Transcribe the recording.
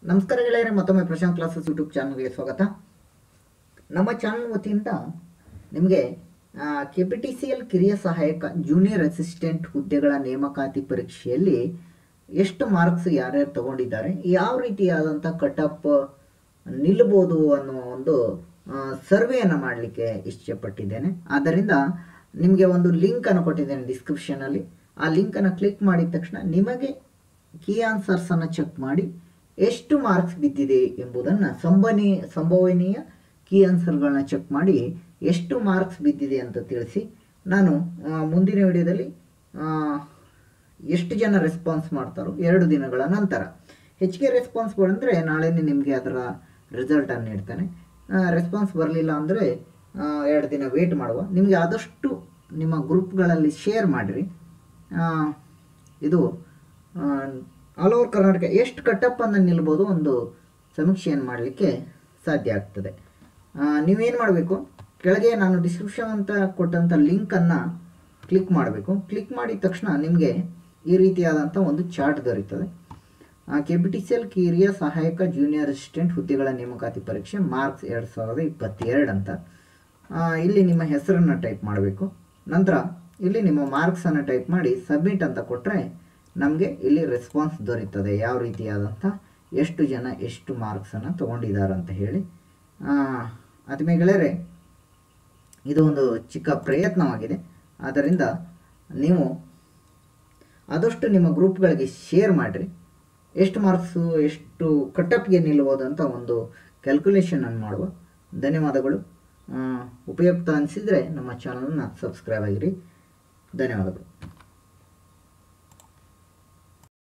ನಮಸ್ಕಾರ ಗೆಳೆಯರೆ ಮತ್ತೊಮ್ಮೆ ಪ್ರಶಾಂತ್ ಕ್ಲಾಸಸ್ ಯೂಟ್ಯೂಬ್ ಚಾನಲ್ಗೆ ಸ್ವಾಗತ ನಮ್ಮ ಚಾನಲ್ ವತಿಯಿಂದ ನಿಮಗೆ K P T C L ಕಿರಿಯ ಸಹಾಯಕ ಜೂನಿಯರ್ ಅಸಿಸ್ಟೆಂಟ್ ಹುದ್ದೆಗಳ ನೇಮಕಾತಿ ಪರೀಕ್ಷೆಯಲ್ಲಿ ಎಷ್ಟು ಮಾರ್ಕ್ಸ್ ಯಾರ್ಯಾರು ತಗೊಂಡಿದ್ದಾರೆ ಯಾವ ರೀತಿಯಾದಂಥ ಕಟಪ್ ನಿಲ್ಬೋದು ಅನ್ನೋ ಒಂದು ಸರ್ವೆಯನ್ನು ಮಾಡಲಿಕ್ಕೆ ಇಷ್ಟಪಟ್ಟಿದ್ದೇನೆ ಆದ್ದರಿಂದ ನಿಮಗೆ ಒಂದು ಲಿಂಕನ್ನು ಕೊಟ್ಟಿದ್ದೇನೆ ಡಿಸ್ಕ್ರಿಪ್ಷನಲ್ಲಿ ಆ ಲಿಂಕನ್ನು ಕ್ಲಿಕ್ ಮಾಡಿದ ತಕ್ಷಣ ನಿಮಗೆ ಕೀ ಆನ್ಸರ್ಸನ್ನು ಚೆಕ್ ಮಾಡಿ ಎಷ್ಟು ಮಾರ್ಕ್ಸ್ ಬಿದ್ದಿದೆ ಎಂಬುದನ್ನು ಸಂಭವನೀಯ ಸಂಭವನೀಯ ಕೀ ಆನ್ಸರ್ಗಳನ್ನ ಚೆಕ್ ಮಾಡಿ ಎಷ್ಟು ಮಾರ್ಕ್ಸ್ ಬಿದ್ದಿದೆ ಅಂತ ತಿಳಿಸಿ ನಾನು ಆ, ಮುಂದಿನ ವಿಡಿಯೋದಲ್ಲಿ ಆ, ಎಷ್ಟು ಜನ ರೆಸ್ಪಾನ್ಸ್ ಮಾಡ್ತಾರೋ ಎರಡು ದಿನಗಳ ನಂತರ ಹೆಚ್ಚಿಗೆ ರೆಸ್ಪಾನ್ಸ್ ಬಂದರೆ ನಾಳೆನೇ ನಿಮಗೆ ಅದರ ರಿಸಲ್ಟನ್ನು ನೀಡ್ತಾನೆ ರೆಸ್ಪಾನ್ಸ್ ಬರಲಿಲ್ಲ ಅಂದರೆ ಎರಡು ದಿನ ವೇಟ್ ಮಾಡುವ ನಿಮಗೆ ಆದಷ್ಟು ನಿಮ್ಮ ಗ್ರೂಪ್ಗಳಲ್ಲಿ ಶೇರ್ ಮಾಡಿರಿ ಆ, ಇದು ಆಲ್ ಓವರ್ ಕರ್ನಾಟಕ ಎಷ್ಟು ಕಟ್ಟಪ್ಪನ್ನು ನಿಲ್ಬೋದು ಒಂದು ಸಮೀಕ್ಷೆಯನ್ನು ಮಾಡಲಿಕ್ಕೆ ಸಾಧ್ಯ ಆಗ್ತದೆ ಆ, ನೀವೇನು ಮಾಡಬೇಕು ಕೆಳಗೆ ನಾನು ಡಿಸ್ಕ್ರಿಪ್ಷನ್ ಅಂತ ಕೊಟ್ಟಂಥ ಲಿಂಕನ್ನು ಕ್ಲಿಕ್ ಮಾಡಬೇಕು ಕ್ಲಿಕ್ ಮಾಡಿದ ತಕ್ಷಣ ನಿಮಗೆ ಈ ರೀತಿಯಾದಂಥ ಒಂದು ಚಾರ್ಟ್ ದೊರೀತದೆ K B T C L ಕಿರಿಯ ಸಹಾಯಕ ಜೂನಿಯರ್ ಅಸಿಸ್ಟೆಂಟ್ ಹುದ್ದೆಗಳ ನೇಮಕಾತಿ ಪರೀಕ್ಷೆ ಮಾರ್ಕ್ಸ್ ಎರಡು ಸಾವಿರದ ಇಪ್ಪತ್ತೆರಡು ಅಂತ ಆ, ಇಲ್ಲಿ ನಿಮ್ಮ ಹೆಸರನ್ನು ಟೈಪ್ ಮಾಡಬೇಕು ನಂತರ ಇಲ್ಲಿ ನಿಮ್ಮ ಮಾರ್ಕ್ಸನ್ನು ಟೈಪ್ ಮಾಡಿ ಸಬ್ಮಿಟ್ ಅಂತ ಕೊಟ್ಟರೆ ನಮಗೆ ಇಲ್ಲಿ ರೆಸ್ಪಾನ್ಸ್ ದೊರೀತದೆ ಯಾವ ರೀತಿಯಾದಂಥ ಎಷ್ಟು ಜನ ಎಷ್ಟು ಮಾರ್ಕ್ಸನ್ನು ತೊಗೊಂಡಿದ್ದಾರೆ ಅಂತ ಹೇಳಿ ಆದ್ಮೇಲೆ ಗೆಳೆಯರೆ ಇದು ಒಂದು ಚಿಕ್ಕ ಪ್ರಯತ್ನವಾಗಿದೆ ಆದ್ದರಿಂದ ನೀವು ಆದಷ್ಟು ನಿಮ್ಮ ಗ್ರೂಪ್ಗಳಿಗೆ ಶೇರ್ ಮಾಡಿರಿ ಎಷ್ಟು ಮಾರ್ಕ್ಸು ಎಷ್ಟು ಕಟ್ಟಪ್ಗೆ ನಿಲ್ಬೋದು ಅಂತ ಒಂದು ಕ್ಯಾಲ್ಕುಲೇಷನನ್ನು ಮಾಡುವ ಧನ್ಯವಾದಗಳು ಆ, ಉಪಯುಕ್ತ ಅನಿಸಿದರೆ ನಮ್ಮ ಚಾನಲನ್ನು ಸಬ್ಸ್ಕ್ರೈಬ್ ಆಗಿರಿ ಧನ್ಯವಾದಗಳು